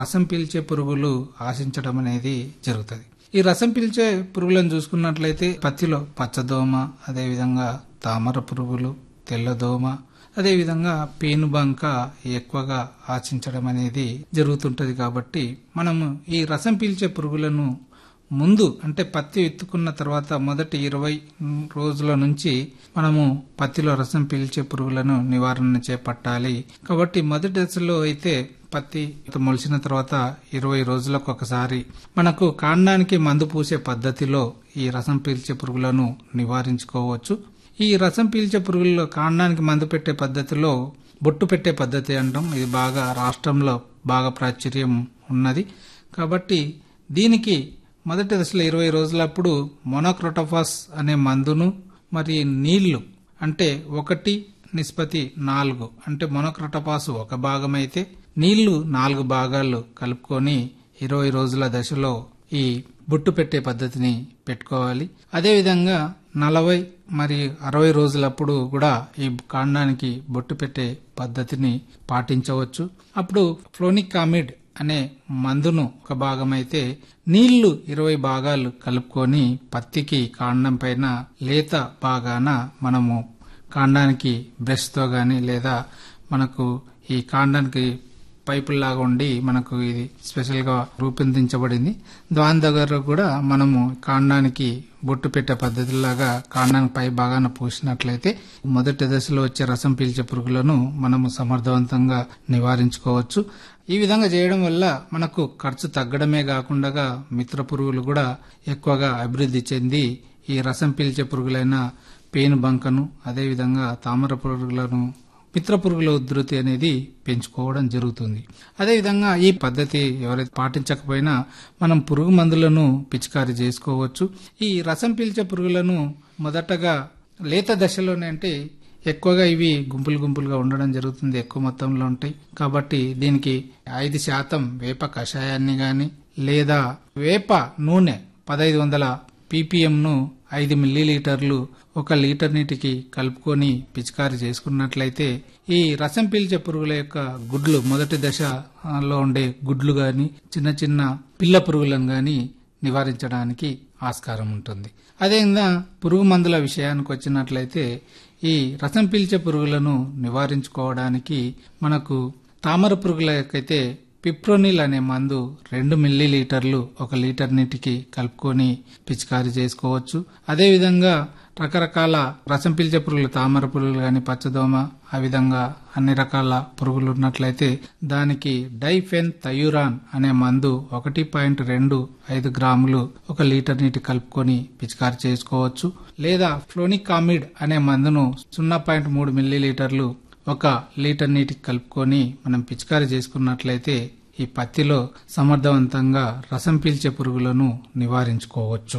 రసం పీల్చే పురుగులు ఆశించడం అనేది జరుగుతుంది ఈ రసం పీల్చే పురుగులను చూసుకున్నట్లయితే పత్తిలో పచ్చదోమ అదేవిధంగా తామర పురుగులు తెల్లదోమ అదేవిధంగా పేనుబంక ఎక్కువగా ఆశించడం అనేది జరుగుతుంటది కాబట్టి మనము ఈ రసం పీల్చే పురుగులను ముందు అంటే పత్తి ఎత్తుకున్న తర్వాత మొదటి ఇరవై రోజుల నుంచి మనము పత్తిలో రసం పీల్చే పురుగులను నివారణ చేపట్టాలి కాబట్టి మొదటి దశలో అయితే పత్తి మొలిచిన తర్వాత ఇరవై రోజులకు ఒకసారి మనకు కాండానికి మందు పూసే పద్ధతిలో ఈ రసం పీల్చే పురుగులను నివారించుకోవచ్చు ఈ రసం పీల్చే పురుగుల్లో కాండానికి మందు పెట్టే పద్ధతిలో బొట్టు పెట్టే పద్ధతి అంటాం ఇది బాగా రాష్ట్రంలో బాగా ప్రాచుర్యం ఉన్నది కాబట్టి దీనికి మొదటి దశలో ఇరవై రోజులప్పుడు మొనోక్రోటోఫాస్ అనే మందును మరి నీళ్లు అంటే ఒకటి నిష్పత్తి నాలుగు అంటే మొనోక్రోటోఫాస్ ఒక భాగం అయితే నీళ్లు నాలుగు భాగాలు కలుపుకొని ఇరవై రోజుల దశలో ఈ బొట్టు పెట్టే పద్ధతిని పెట్టుకోవాలి అదేవిధంగా నలభై మరి అరవై రోజులప్పుడు కూడా ఈ కాండానికి బొట్టు పెట్టే పద్ధతిని పాటించవచ్చు అప్పుడు ఫ్లోనిక్ కామిడ్ అనే మందును ఒక భాగం అయితే నీళ్లు ఇరవై భాగాలు కలుపుకొని పత్తికి కాండం పైన లేత భాగాన మనము కాండానికి బ్రష్తో గాని లేదా మనకు ఈ కాండానికి పైపుల్లాగా ఉండి మనకు ఇది స్పెషల్ గా రూపొందించబడింది దాని దగ్గర కూడా మనము కాండానికి బొట్టు పెట్టే పద్ధతిలాగా కాండానికి పై భాగాన పూసినట్లయితే మొదటి దశలో వచ్చే రసం పీల్చే పురుగులను మనము సమర్థవంతంగా నివారించుకోవచ్చు ఈ విధంగా చేయడం వల్ల మనకు ఖర్చు తగ్గడమే కాకుండా మిత్ర పురుగులు కూడా ఎక్కువగా అభివృద్ధి చెంది ఈ రసం పీల్చే పురుగులైన పేను బంకను అదేవిధంగా తామర పురుగులను మిత్ర పురుగుల ఉధృతి అనేది పెంచుకోవడం జరుగుతుంది అదేవిధంగా ఈ పద్ధతి ఎవరైతే పాటించకపోయినా మనం పురుగు మందులను పిచికారీ చేసుకోవచ్చు ఈ రసం పీల్చే పురుగులను మొదటగా లేత దశలోనే అంటే ఎక్కువగా ఇవి గుంపులు గుంపులుగా ఉండడం జరుగుతుంది ఎక్కువ మొత్తంలో ఉంటాయి కాబట్టి దీనికి ఐదు శాతం వేప కషాయాన్ని గాని లేదా వేప నూనె పదహైదు వందల పీపీఎంను ఐదు మిల్లీలీటర్లు ఒక లీటర్ నీటికి కలుపుకొని పిచికారి చేసుకున్నట్లయితే ఈ రసం పీల్చే పురుగుల యొక్క గుడ్లు మొదటి దశలో ఉండే గుడ్లు గాని చిన్న చిన్న పిల్ల పురుగులను గాని నివారించడానికి ఆస్కారం ఉంటుంది అదేవిధంగా పురుగు మందుల విషయానికి వచ్చినట్లయితే ఈ రసం పీల్చే పురుగులను నివారించుకోవడానికి మనకు తామర పురుగులకైతే పిప్రోనిల్ అనే మందు రెండు మిల్లీ లీటర్లు ఒక లీటర్ నీటికి కలుపుకొని పిచికారీ చేసుకోవచ్చు అదేవిధంగా రకరకాల రసం పీల్చే పురుగులు తామర పురుగులు కానీ పచ్చదోమ ఆ విధంగా అన్ని రకాల పురుగులు ఉన్నట్లయితే దానికి డైఫెన్ తయూరాన్ అనే మందు ఒకటి పాయింట్ రెండు ఐదు గ్రాములు ఒక లీటర్ నీటి కలుపుకొని పిచికారి చేసుకోవచ్చు లేదా ఫ్లోనిక్ కామిడ్ అనే మందును సున్నా పాయింట్ మూడు మిల్లీ లీటర్లు ఒక లీటర్ నీటికి కలుపుకొని మనం పిచికారి చేసుకున్నట్లయితే ఈ పత్తిలో సమర్థవంతంగా రసం పీల్చే పురుగులను నివారించుకోవచ్చు